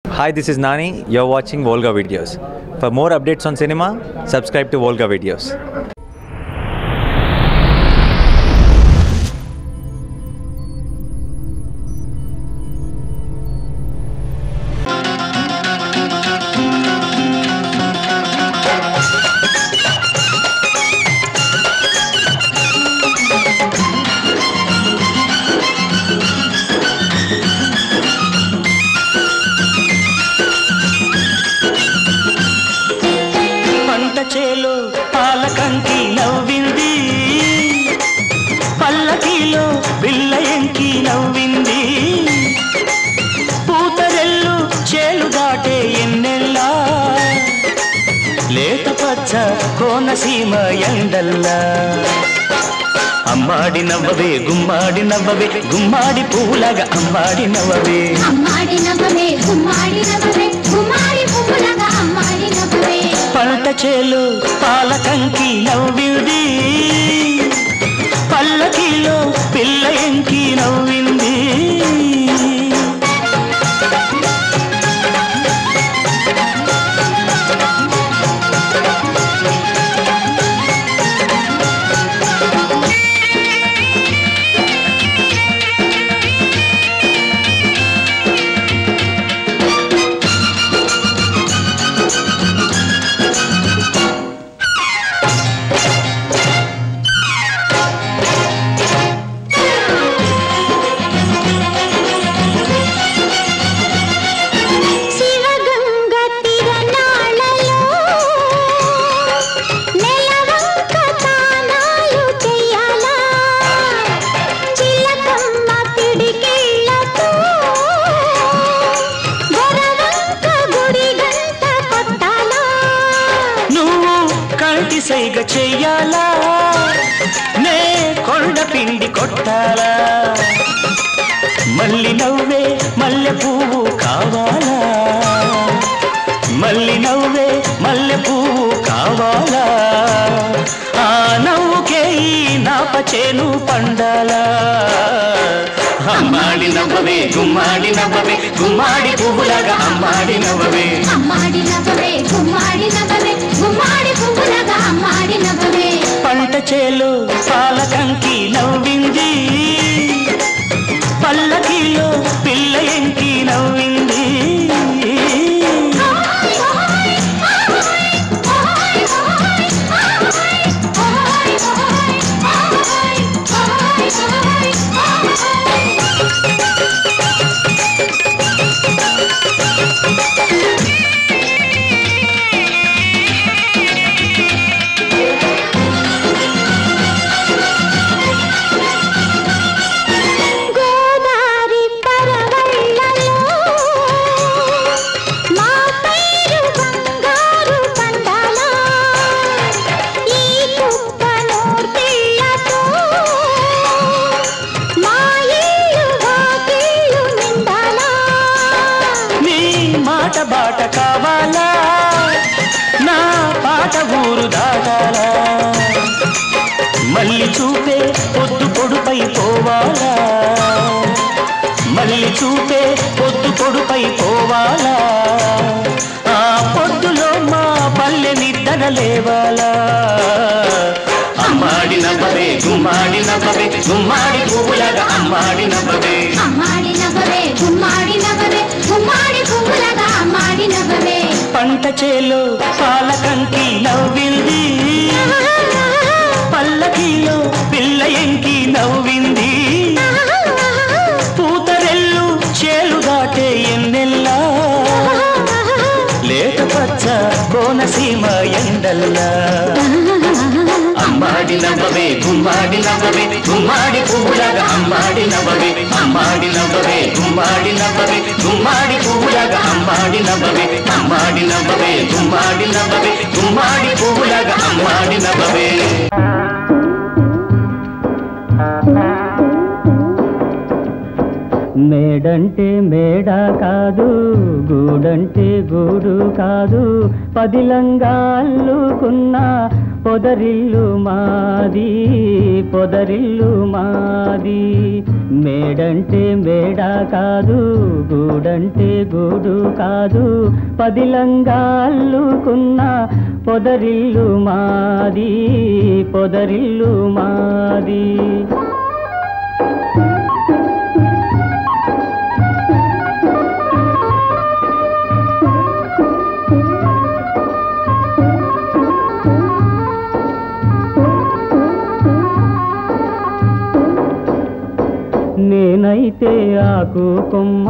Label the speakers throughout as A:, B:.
A: Hi, this is Nani. You're watching Volga Videos. For more updates on cinema, subscribe to Volga Videos.
B: పంట చేలో పాలకంకి నవ్వింది పల్లకిలో బిల్ల ఎంకి నవ్వింది పూతరెల్లు చేలు దాటే ఎన్నెల్లా లేత పచ్చ కోనసీమ ఎండల్లా అమ్మాడి నవ్వవే గుమ్మాడి నవ్వవే గుమ్మాడి పూలగా అమ్మాడి నవ్వవే
C: అమ్మాడి నవ్వవే గుమ్మాడి నవ్వవే గుమ్మాడి పువ్వులగా అమ్మాడి నవ్వవే
B: పంట చేలు పాలకంకి నవ్వింది పల్లకిలో పిల్ల ఎంకి నవ్వింది
C: శివగంగ తిరణాలలో నెలవంక తానాలు చెయ్యాలా చిలకమ్మ పిడికిళ్ళతో గొరవంక గుడి గంట కొట్టాలా
B: నువ్వు కంటి సైగ చెయ్యాలా నే కొండ పిండి కొట్టాలా మల్లి నవ్వే మల్లె పువ్వు కావాలా మల్లి నవ్వే మల్లె పువ్వు కావాలా ఆ నవ్వుకే ఈ నాప చేను పండాలా అమ్మాడి నవ్వవే గుమ్మాడి నవ్వవే గుమ్మాడి పువ్వులాగా అమ్మాడి నవ్వవే
C: అమ్మాడి నవ్వవే గుమ్మాడి నవ్వవే గుమ్మాడి పువ్వులగా అమ్మాడి నవ్వవే
B: పంట చేలు పాలకంకి నవ్వింది పల్లకిలో పిల్ల ఎంకి నవ్వింది
C: గోదారి పరవళ్ళలో మా పైరు బంగారు పండాల ఈ కుప్పను పిల్లతో మా ఇల్లు వాకిళ్ళు నిండాలా
B: నీ మాట బాట కావాలా నా పాట ఊరు దాటాలా మళ్ళీ చూపే పొద్దు పొడుపై పోవాలా మళ్ళీ చూపే పొద్దు పొడుపై పోవాలా ఆ పొద్దులో మా పల్లె నిద్ర లేవాలా అమ్మాడి నవ్వవే గుమ్మాడి నవ్వవే గుమ్మాడి పువ్వులాగా అమ్మాడి నవ్వవే
C: అమ్మాడి నవ్వవే గుమ్మాడి నవ్వవే గుమ్మాడి పువ్వులగా అమ్మాడి నవ్వవే
B: పంట చేలో పాలకంకి నవ్వింది పల్లకిలో పిల్ల ఎంకి నవ్వింది పూతరెల్లు చేలు దాటే ఎన్నెల్లా లేత పచ్చ కోనసీమ ఎండల్లా అమ్మాడి నవ్వవే గుమ్మాడి నవ్వవే గుమ్మాడి పువ్వులాగా అమ్మాడి నవ్వవే అమ్మాడి నవ్వవే గుమ్మాడి నవ్వవే గుమ్మాడి పువ్వులాగా అమ్మాడి నవ్వవే అమ్మాడి నవ్వవే గుమ్మాడి నవ్వవే గుమ్మాడి పువ్వులాగా అమ్మాడి నవ్వవే మేడంటే మేడ కాదు గూడంటే గూడు కాదు పదిలంగా అల్లుకున్న
D: పొదరిల్లు మాది పొదరిల్లు మాది మేడంటే మేడ కాదు గూడంటే గూడు కాదు పదిలంగా అల్లుకున్న పొదరిల్లు మాది పొదరిల్లు మాది నేనైతే ఆకు కొమ్మ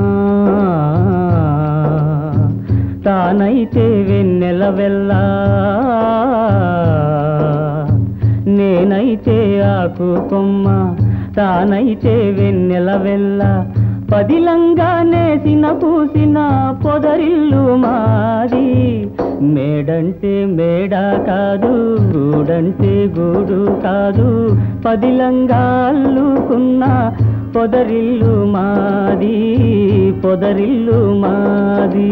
D: తానైతే వెన్నెల వెళ్ళా నేనైతే ఆకు కొమ్మ తానైతే వెన్నెల వెళ్ళ పదిలంగా నేసిన పూసిన పొదరిల్లు మాది మేడంటే మేడ కాదు గూడంటే గూడు కాదు పదిలంగా అల్లుకున్న పొదరిల్లు మాది పొదరిల్లు మాది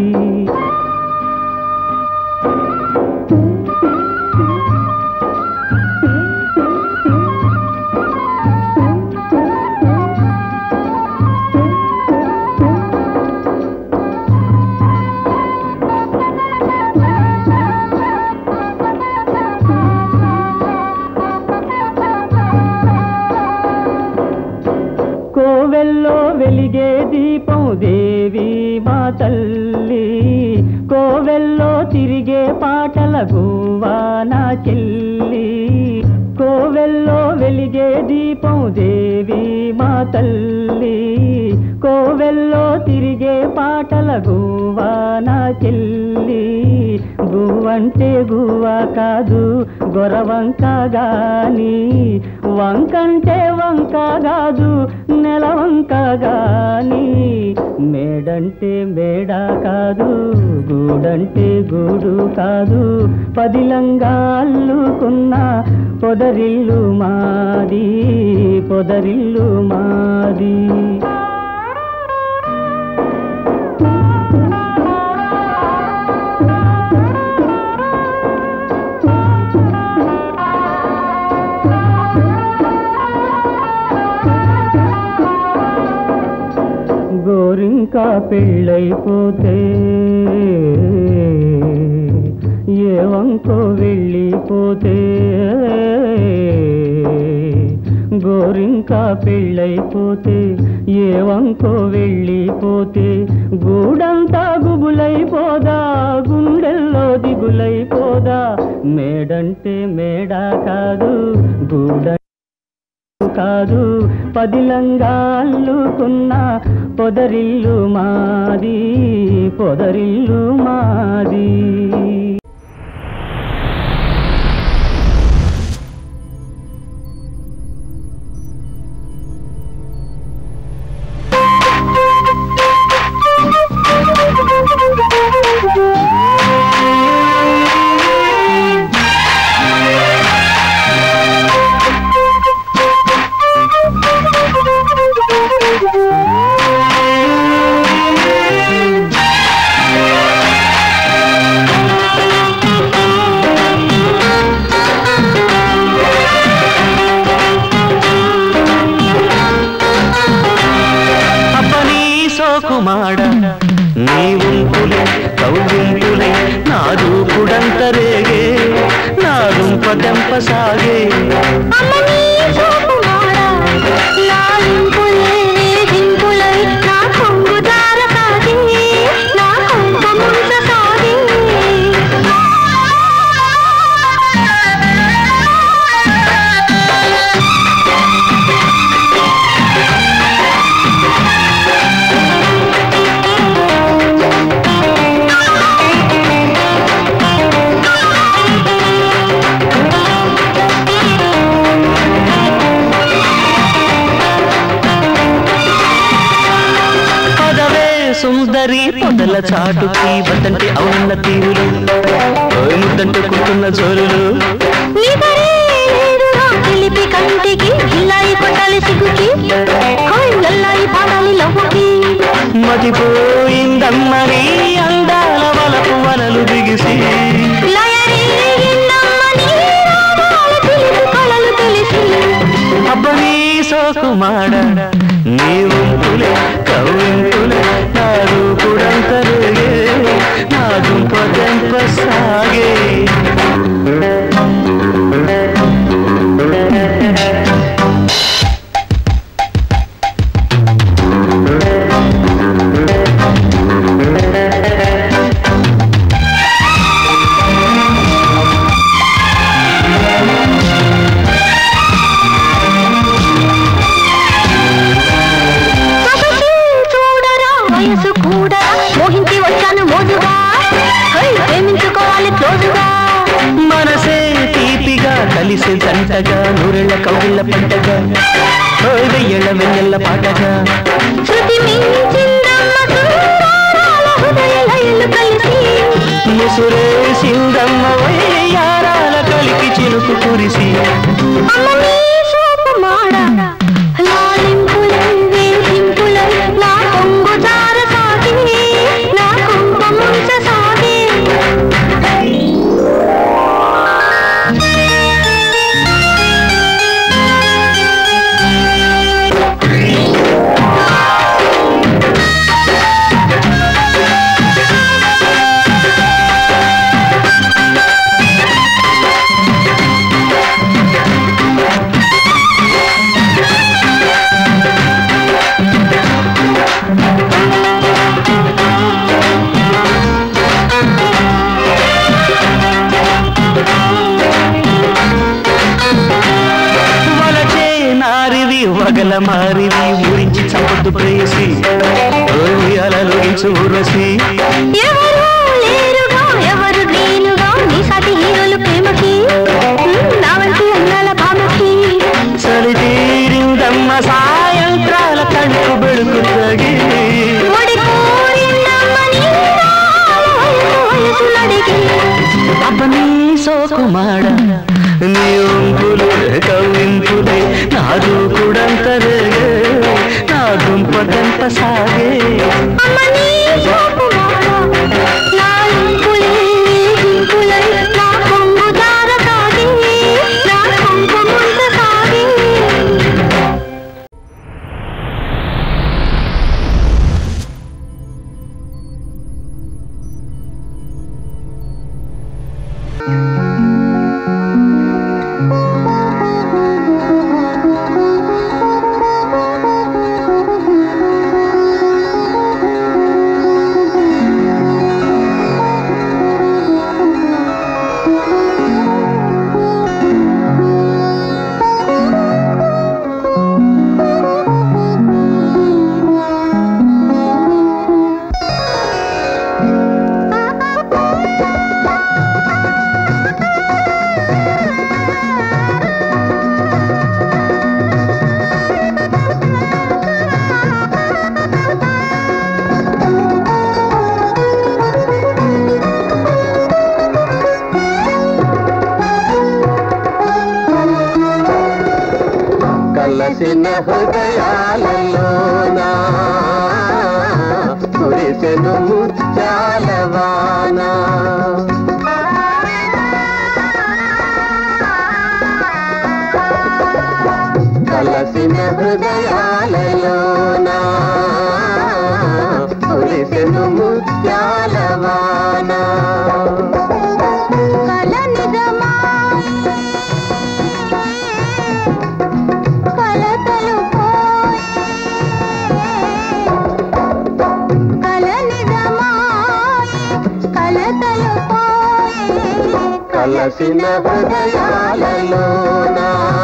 D: కోవెల్లో వెలిగే దీపం దేవి మా తల్లి కోవెల్లో తిరిగే పాటల గువ్వా నా చెల్లి కోవెల్లో వెలిగే దీపం దేవి మా తల్లి కోవెల్లో తిరిగే పాటల గువ్వా నా చెల్లి గువ్వంటే గువ్వ కాదు గొరవంక గాని వంకంటే వంక కాదు నెలవంక గాని మేడంటే మేడ కాదు గూడంటే గూడు కాదు పదిలంగా అల్లుకున్న పొదరిల్లు మాది పొదరిల్లు మాది గోరింకా పెళ్ళైపోతే ఏ వంకో వెళ్ళిపోతే గోరింకా పెళ్ళైపోతే ఏ వంకో వెళ్ళిపోతే గూడంతా గుబులైపోదా గుండెల్లో దిగులైపోదా మేడంటే మేడ కాదు గూడ కాదు పదిలంగా అల్లుకున్న పొదరిల్లు మాది పొదరిల్లు మాది
E: అబ్బనీ సోకుమాడ నీ ఉంపులే కౌగింపులే నా రూపుడంతరేగే నా దుంపదెంప సాగే
C: అమ్మనీ చూపుమారా, నా ఇంపులే దింపులై, నా కొంగు దార సాగి, నా కొంగ ముంచ సాగి.
E: పదవే సుందరి పొదల చాటుకి వద్దంటే అవునన్న తీరులు ఓయ్ ముద్దంటే కుట్టున్న జోరులు
C: నిదరే లేదు నా చిలిపి కంటికి, గిల్లాయి కొట్టాలి సిగ్గుకి, హాయ్ లల్లాయి పాడాలి లవ్వుకి.
E: మతిపోయిందమ్మని అందాల వలపు వలలు బిగిసి
C: లయరీ ఇన్నమ్మని
E: దుంపదెంప సాగే
C: సొగసి చూడరా వయసు కూడా మోహించి వచ్చాను మోజుగా హై, ప్రేమించుకోవాలి తోడుగా
E: మనసే తీపిగా కలిసి జంటగా నూరెళ్ళ కౌగిళ్ళ పంటగా ఓయ్ వెయ్యేళ్ళ వెన్నెల్ల పాటగా
C: శృతి మించిందమ్మ సుందరాల హృదయ లయలు కలిసి
E: ముసురేసిందమ్మ వయ్యారాల కలికి చినుకు కురిసి
C: అమ్మ నీ సోపు మాడ లాలింపులై వేధింపులై నా కొంగు జార సాగి నా కుంభ ముంచ సాగి
E: వలచే నారివి వగల మారివి ఊరించి చంపొద్దు ప్రేసి ఓయ్ అలలోగించు ఉరసి
C: ఎవరు లేరుగా ఎవరు నేనుగా నీ సాటి హీరోలు ప్రేమకి ఉమ్, నా వంటి అందాల భామకి
E: చలి తీరిందమ్మ సాయంత్రాల కడుపు బెడుకు తగి
C: ఒడి కోరిందమ్మ నీ రాల వయసు వయసులడిగి
E: అబ్బని సోకుమాడ నీ ఒంపులు కవ్వింపులే నా దూకుడంతరే నా దుంపదంత సాగే
C: అమ్మ నీ సోపు మాడ లాలింపులే వేధింపులై నా కొంగు జార సాగి నా కొంగు ముంత సాగి
B: కలసిన హృదయాలలోన కురిసెను ముత్యాలవాన కలసిన హృదయాలలోన కురిసెను ముత్యాలవాన
C: కల నిజమాయే కలతలు పోయే కల నిజమాయే కలతలు పోయే
B: కలసిన హృదయాలలోన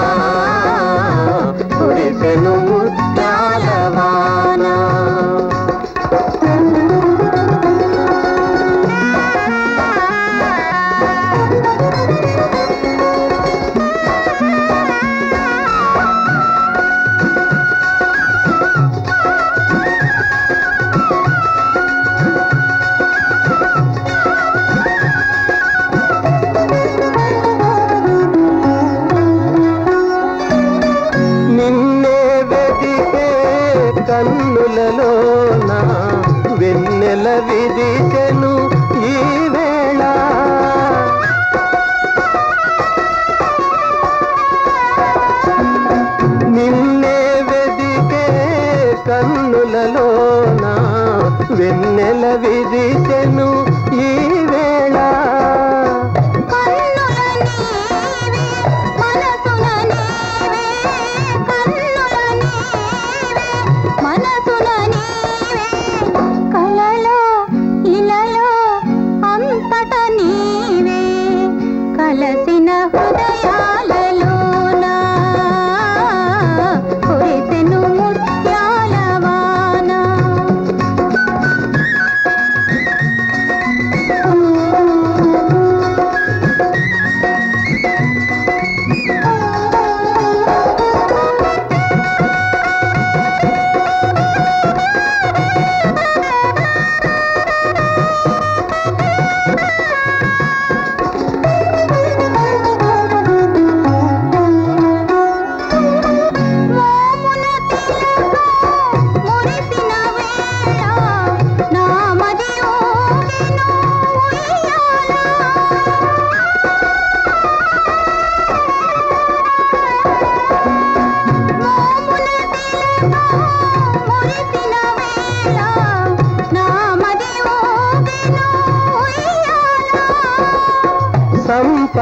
B: కురిసెను ముత్యాలవాన నిన్నే వెదికే కన్నులలోన వెన్నెల విదికెను ఈ వేళ నిన్నే వెదికే కన్నులలోన వెన్నెల విదికెను ఈ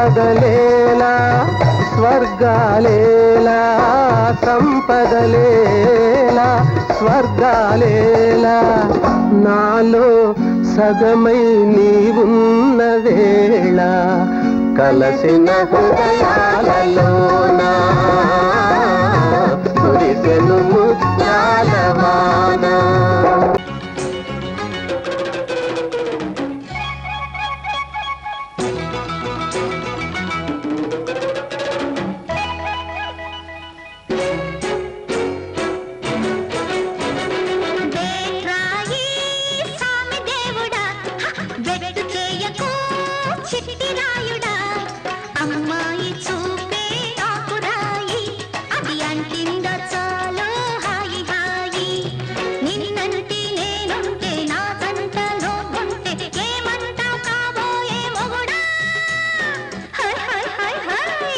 F: సంపదలేలా స్వర్గాలేలా సంపదలేలా స్వర్గాలేలా నాలో సగమై నీవున్న వేళ కలసిన హృదయాలలోనా కురిసెను ముత్యాలవానా
C: వేట్రాయి స్వామి దేవుడా వెట్టు చేయకు చిట్టి రాయుడా అమ్మాయి చూపే ఆకురాయి అది అంటింద చాలు హాయి హాయి నిన్నంటి నేనుంటే నా గంటలో ఉంటే ఏమంటావు కాబోయే మొగుడా హై హై హై హై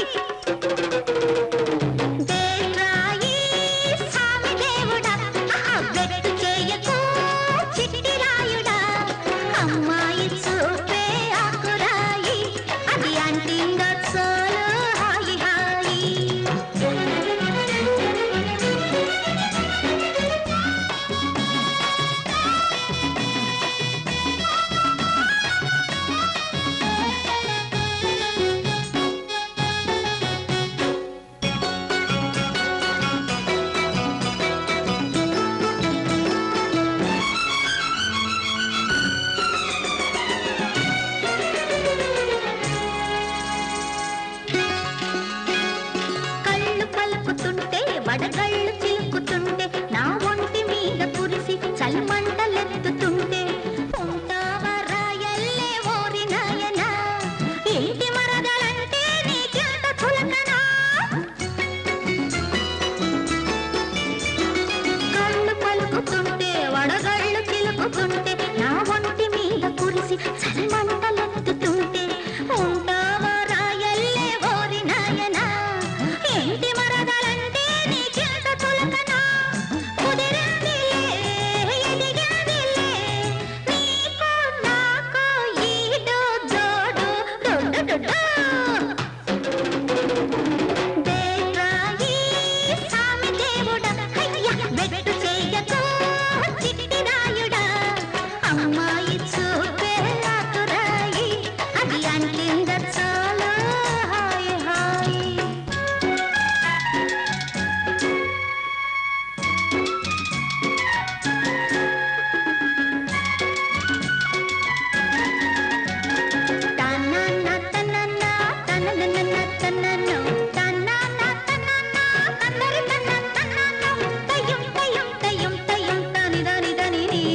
C: దేవ్రాయి స్వామి దేవుడా వెట్టు చేయకు చిట్టి రాయుడా అమ్మాయి చూపే ఆకురాయి అది అంటిందో చాలు హాయి హాయి కళ్ళు పలుకుతుంటే వడగళ్ళు చిలుకుతుంటే నా ఒంటి మీద కురిసి చల్మంటలెత్తుతుంటే ఉంటావా రాయల్లే ఓరి నాయనా ఇంటి మరదలంటే నీకెంత చులకనా కళ్ళు పలుకుతుంటే వడగళ్ళు చిలుకుతుంటే నా ఒంటి మీద కురిసి చల్మంటలెత్తుతుంటే ఉంటావా రాయల్లే ఓరి నాయనా ఇంటి మరదలంటే నీకెంత చులకనా కుదిరిందిలే ఎదిగిందిలే నీకు నాకు ఈడు జోడు డొడ్డు డొడ్డు దేవ్రాయి స్వామి దేవుడా హయ్య వెట్టు చేయకు చిట్టి రాయుడా అమ్మాయి చూపే ఆకురాయి అది అంటింద చాలా హాయ్ హాయ్ తనన తనన తననన తనను తనన తనన తన్నరి తన తనను తయం తయం తయం తయం తని దని దని నీ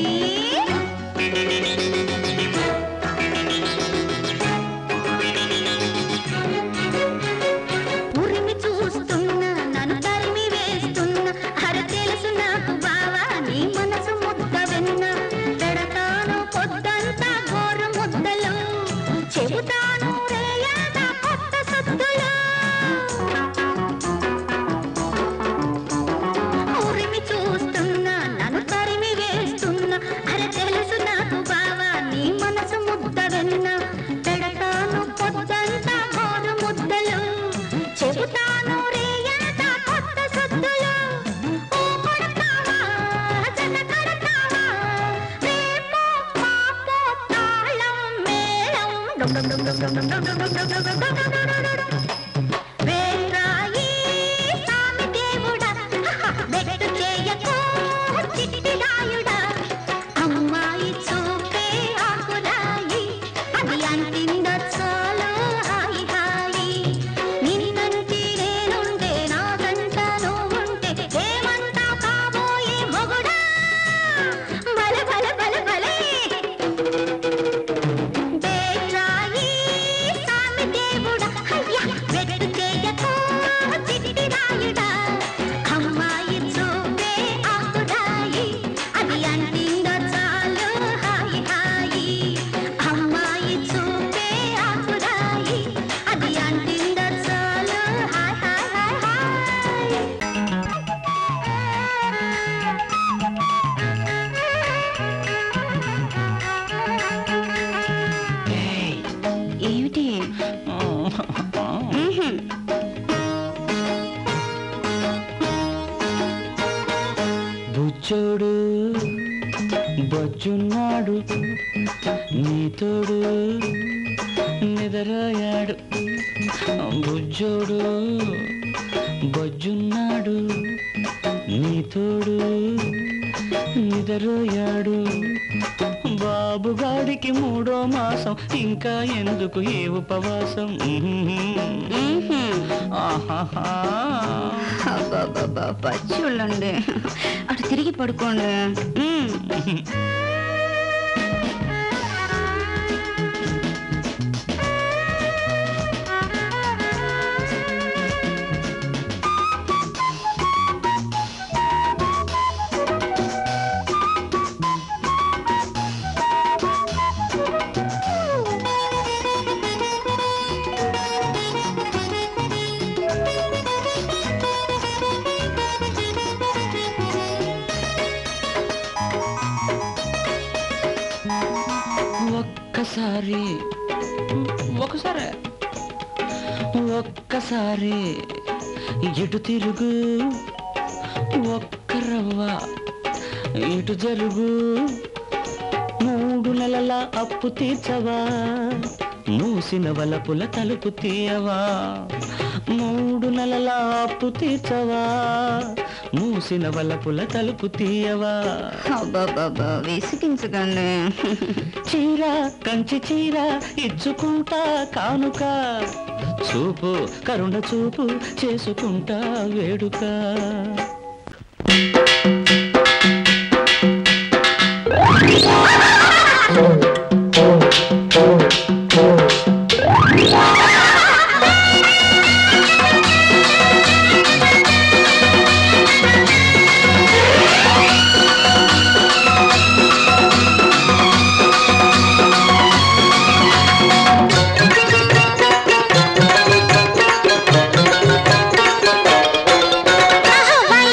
C: ఉరిమి చూస్తున్నా నన్ను తరిమి వేస్తున్నా అర తెలుసు నాకు బావా నీ మనసు ముద్ద వెన్న పెడతాను పొద్దంతా గోరు ముద్దలు చెబుతాను రేయట కొత్త సత్తులు ఉరిమి చూస్తున్నా నన్ను తరిమి వేస్తున్నా అర తెలుసు నాకు బావా నీ మనసు ముద్ద వెన్న పెడతాను పొద్దంతా గోరు ముద్దలు చెబుతాను రేయట కొత్త సత్తులు ఓ కొడతావా జత కడతావా రేపో పాపో తాళం మేళం డుమ్ డుమ్ డుమ్ డుమ్ డుమ్ డుమ్ డుమ్ డుమ్ డుమ్ డుమ్ డుమ్ డుమ్ డుమ్ డుమ్ డుమ్ డుమ్. వేరాయి స్వామి దేవుడా వెట్టు చేయకు చిట్టి రాయుడా అమ్మాయి చూపే ఆకురాయి అది అంటిందో చాలు హాయి హాయి నిన్నంటి నేనుండే నా గంట నువ్వుంటే ఏమంటావు కాబోయే మొగుడా బల బల బల బలే దేవ్రాయి స్వామి దేవుడా హయ్య
E: బొజ్జున్నాడు నీ తోడు నిదరాయాడు బుజ్జోడు బొజ్జున్నాడు నీ తోడు నిదరోయాడు బాబుగాడికి మూడో మాసం ఇంకా ఎందుకు ఏ ఉపవాసం ఆహాహా.
G: అబ్బబ్బబ్బా, పచ్చోళ్ళండి అటు తిరిగి పడుకోండి మ్మ్.
E: ఒక్కసారి ఒకసారి ఒక్కసారి ఇటు తిరుగు ఒక్క రవ్వ ఇటు జరుగు మూడు నెలల అప్పు తీర్చవా మూసిన వలపుల తలుపు తీయవా మూడు నెలల అప్పు తీర్చవా మూసిన వలపుల తలుపు తీయవా
G: అబ్బబ్బబ్బా, విసిగించకండి
E: చీర కంచి చీర ఇచ్చుకుంటా కానుక చూపు కరుణ చూపు చేసుకుంటా వేడుక
C: ఆహా,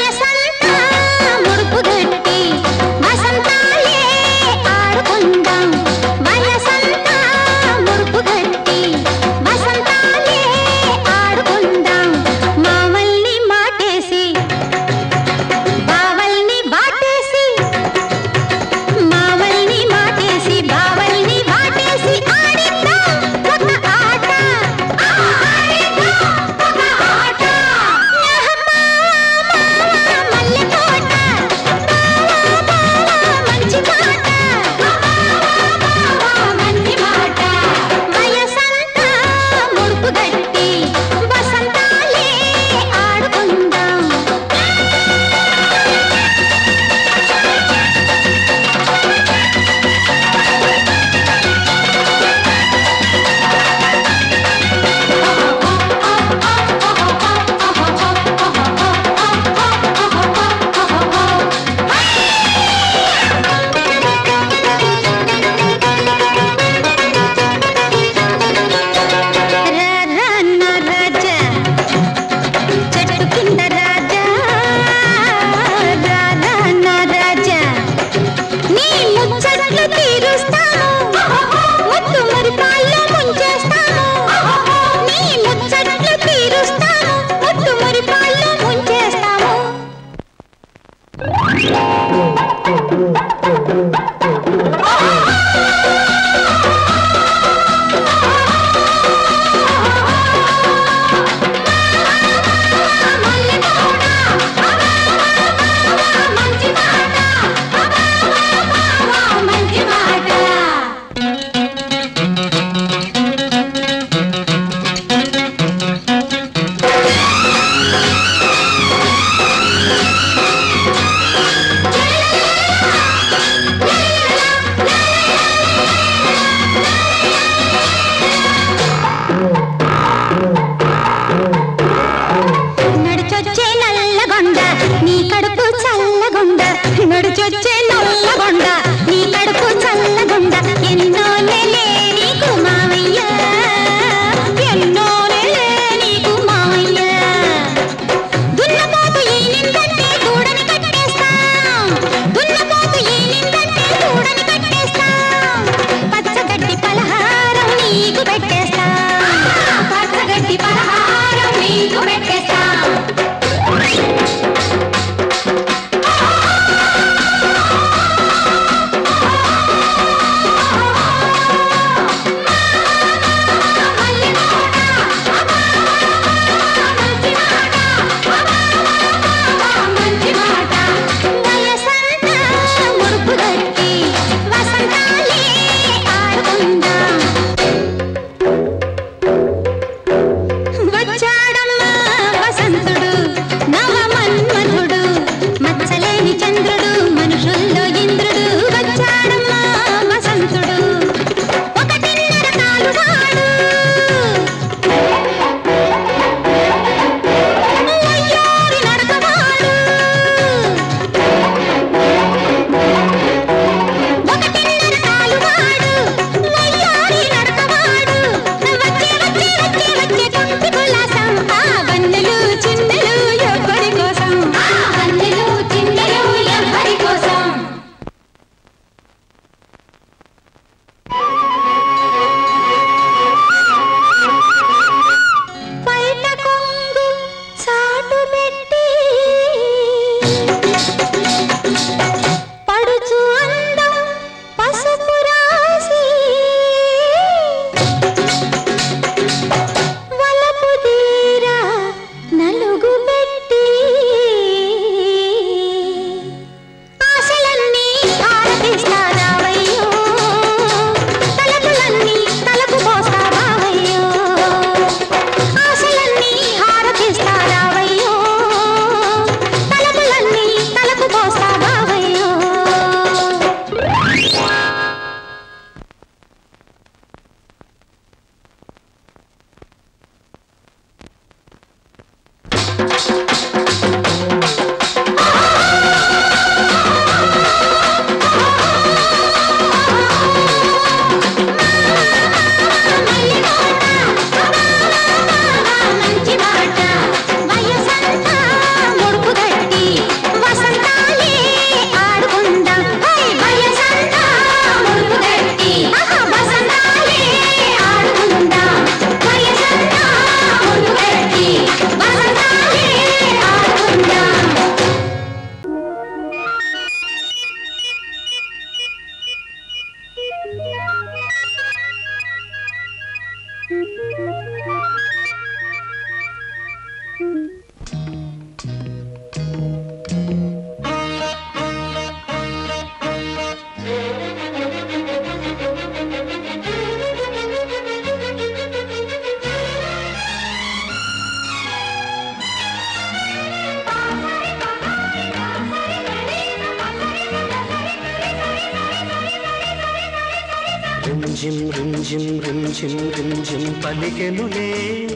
F: రింజిం రింజిం రింజిం రింజిం పలికెనులే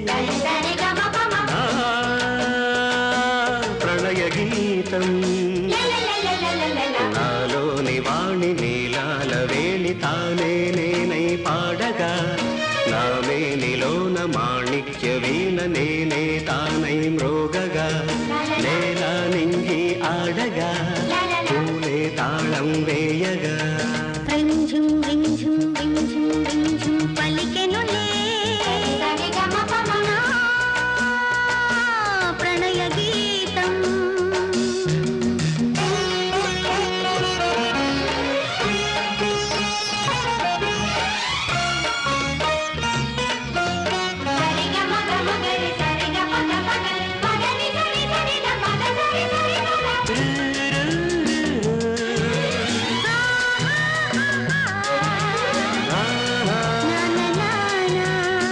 F: ఆ, ప్రణయ గీతం నాలోని వాణి నీలాల వేణి తానే నేనై పాడగా నా మేనిలోన మాణిక్య వీణ నేనే తానై మ్రోగగా నేల నింగి ఆడగా పూలే తాళం వేయగా
C: రింఝుం రింఝుం రింఝుం రింఝుం పలికెనులే నా ప్రణయ గీతం నా నా నా నా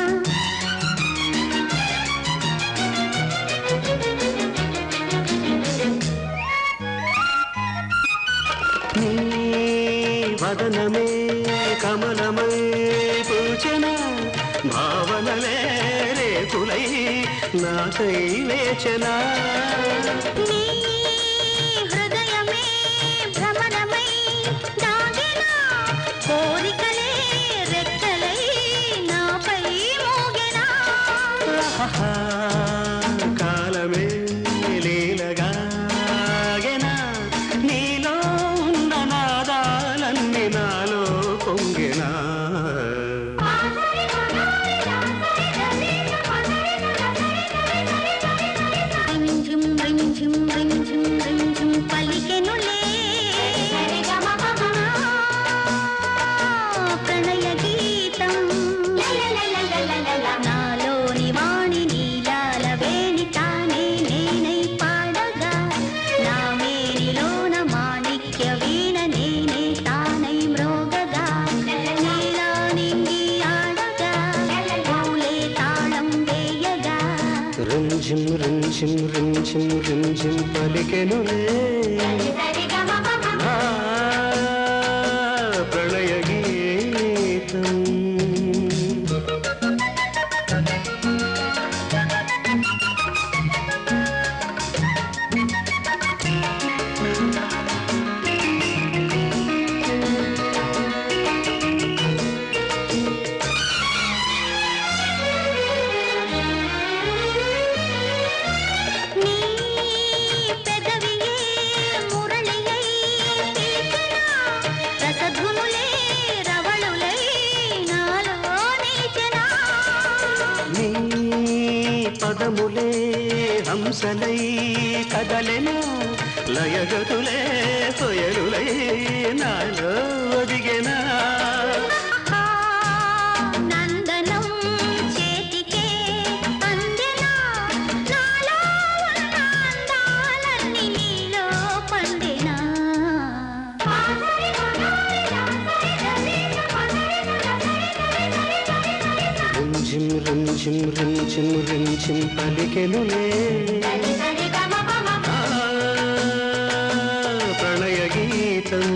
F: నీ వదనమే కమలమై పూచన భావనలే రేపులై నాకై వేచనా
C: నీ హృదయమే భ్రమరమై దాగిన కోరికలే రెక్కలై నాపై మోగెనా
F: ఆహా, కాలమే లీలగా ఆగెనా? నీలో ఉన్న నాదాలన్నీ నాలో పొంగెనా
C: రింఝుం రింఝుం రింఝుం రింఝుం పలికెనులే ప్రణయ గీతం నాలోని వాణి నీలాల వేణి తానే నేనై పాడగా నా మేనిలోన మాణిక్య వీణ నేనే తానై మ్రోగగా నీలా నింగి ఆడగా పూలే తాళం వేయగా
F: రింజిం రింజిం రింజిం రింజిం పలికెనులే ఆ, ప్రణయ గీతం
C: నీ పెదవియే మురళియై పీకిన రసధునులే రవళులై నాలో నీచెనా
F: నీ పదములే హంసలై కదలెనా లయగతులే కొయలులై నాలో ఒదిగెనా
C: ఆహా, నందనం చేతికే అందెనా నాలో ఉన్న అందాలన్నీ నీలో పండెనా
F: రింజిం రింజిం రింజిం రింజిం పలికెనులే ఆ, ప్రణయ గీతం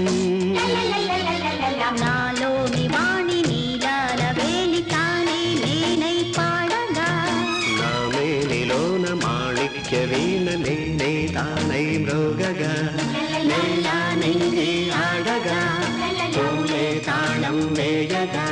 C: నాలోని వాణి నీలాల వేణి తానే నేనై పాడగా
F: నా మేనిలోన మాణిక్య వీణ నేనే తానై మ్రోగగా నేలా నింగి ఆడగా పూలే తాళం వేయగా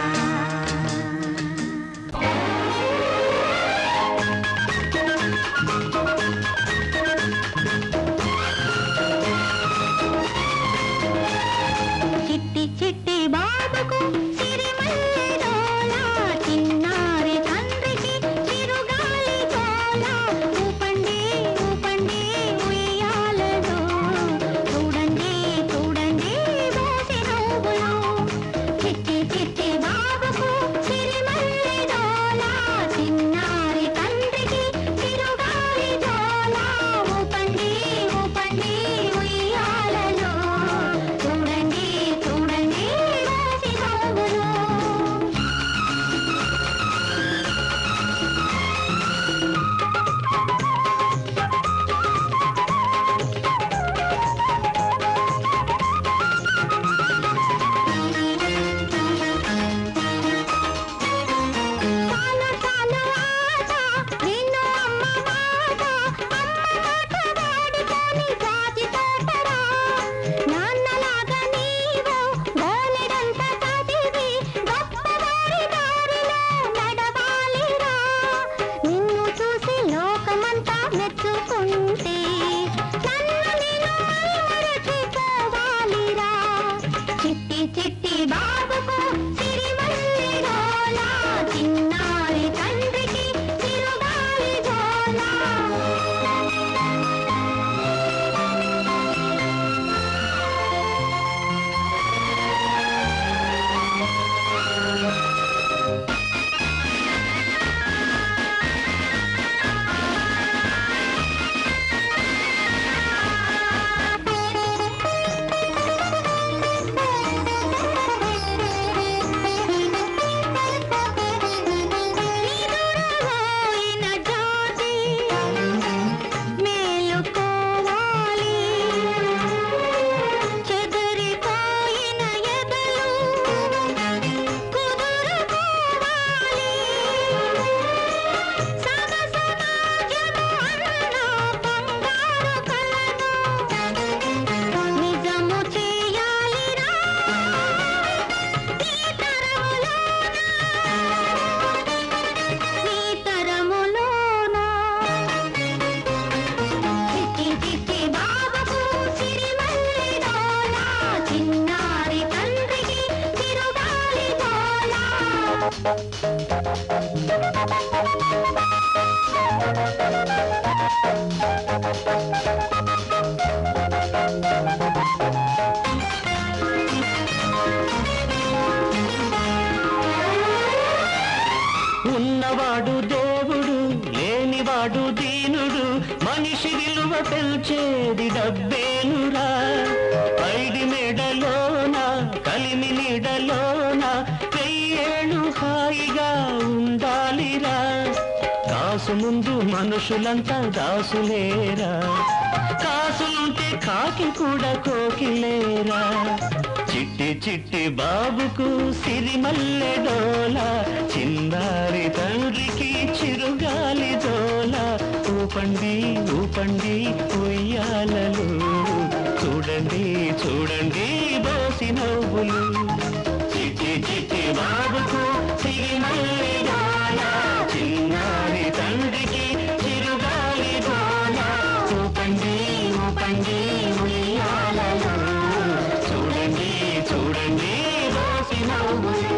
F: ఉన్నవాడు దేవుడు లేనివాడు దీనుడు మనిషి విలువ పెంచేది డబ్బేనురా పైడి మెడలోన కలిమి నీడలోన వెయ్యేళ్ళు హాయిగా ఉండాలిరా కాసు ముందు మనుషులంతా దాసులేరా కాసులుంటే కాకి కూడా కోకిలేరా చిట్టి చిట్టి బాబుకు సిరిమల్లె డోల చిన్నారి తండ్రికి చిరుగాలి డోల ఊపండి ఊపండి ఉయ్యాలలు చూడండి చూడండి బోసి నవ్వులు చిట్టి చిట్టి బాబుకు సిరిమల్లె డోల చిన్నారి తండ్రికి చిరుగాలి డోల ఊపండి ఊపండి ఉయ్యాలలు చూడండి చూడండి బోసి నవ్వులు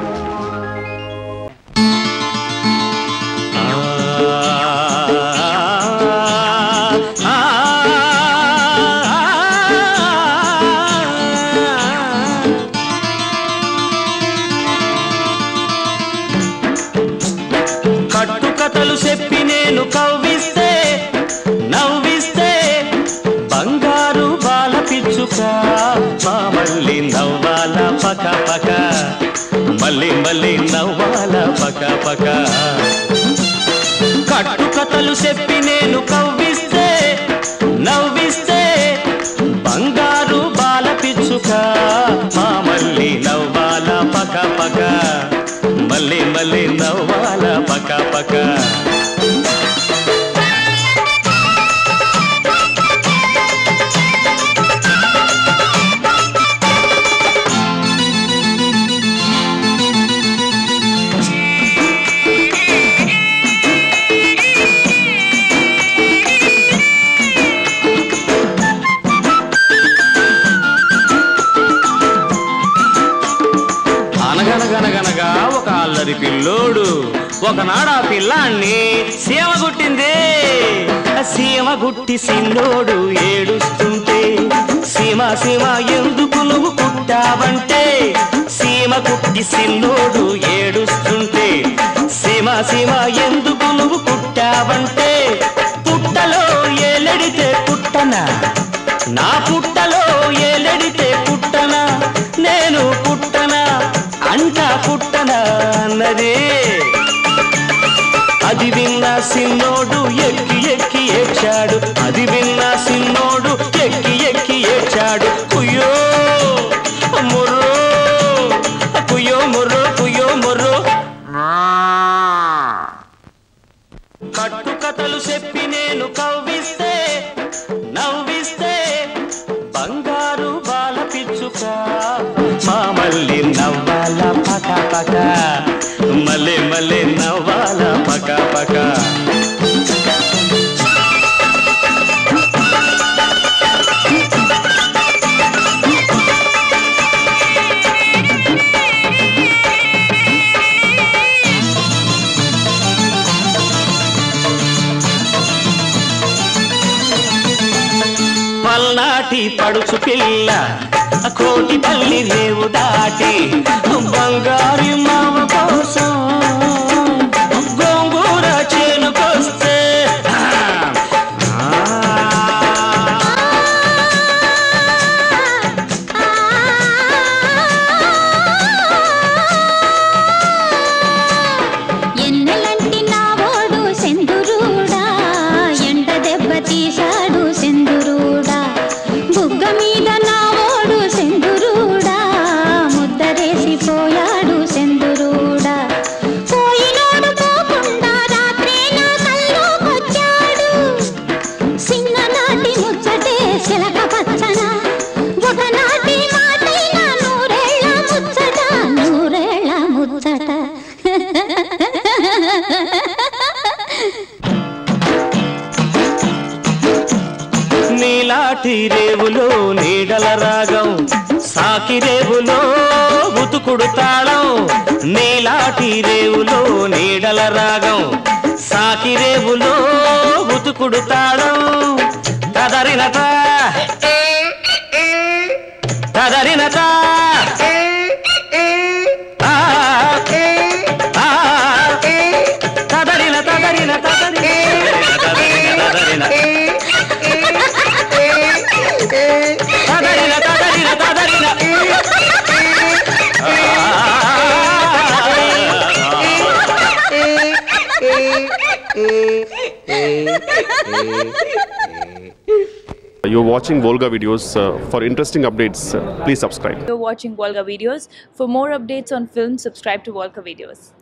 E: కట్టుకథలు చెప్పి నేను కవ్విస్తే నవ్విస్తే బంగారు బాల పిచ్చుక మా మళ్ళీ నవ్వాల పక పక మళ్ళీ మళ్ళీ నవ్వాల పక పక కట్టుకథలు చెప్పి నేను కవ్విస్తే నవ్విస్తే బంగారు బాల పిచ్చుక మా మళ్ళీ నవ్వాల పక పక మళ్ళీ మళ్ళీ నవ్వాల పక పక అనగనగనగనగా ఒక అల్లరి పిల్లోడు ఒకనాడు ఆ పిల్లాన్ని సీమ గుట్టింది సీమ గుట్టి సిన్నోడు ఏడుస్తుంటే సీమ సీమ ఎందుకు నువ్వు కుట్టావంటే సీమ కుట్టి సిన్నోడు ఏడుస్తుంటే సీమ సీమ ఎందుకు నువ్వు కుట్టావంటే పుట్టలో ఏలెడితే పుట్టనా నా పుట్టలో ఏలెడితే పుట్టనా నేను పుట్టనా అంట పుట్టనా అన్నది అది విన్న సిన్నోడు ఎక్కి ఎక్కి ఏడ్చాడు అది విన్న సిన్నోడు ఎక్కి ఎక్కి ఏడ్చాడు కుయ్యో ముర్రో కుయ్యో ముర్రో కుయ్యో ముర్రో కట్టు కథలు చెప్పి నేను కవ్విస్తే నవ్విస్తే బంగారు బాల పిచ్చుక మా మళ్ళీ నవ్వాల పక పక మళ్ళీ మళ్ళీ నవ్వాల పక పక పల్నాటి పడుచు పిల్ల కోటి పల్లి రేవు దాటి బంగారు మామ కోసం గోంగూర చేనుకొస్తే
C: ఎన్నెలంటి నా ఓడు సెందురూడా ఎండ దెబ్బ తీశాడు సెందురూడా బుగ్గ మీద నా ఓడు సెందురూడా ముద్దరేసి పోయాడు సెందురూడా పోయినోడు పోకుండా రాత్రే నా కల్లోకొచ్చాడు చిన్ననాటి ముచ్చటే చిలక పచ్చన ఒకనాటి మాటైన నూరేళ్ళ ముచ్చట నూరేళ్ళ ముచ్చట
E: నీలాటి రేవులో నీడల రాగం సాకి రేవులో ఉతుకుడు తాళం నీలాటి
F: రేవులో నీడల రాగం సాకి రేవులో ఉతుకుడు తాళం తదరినత తదరినత ఆ, ఆ, తదరిన తదరిన తదరిన తదరిన తదరిన తదరిన తదరిన తదరిన
H: You're watching Volga videos. Uh, for interesting updates, uh, please subscribe.
I: You're watching Volga videos. For more updates on film, subscribe to Volga videos.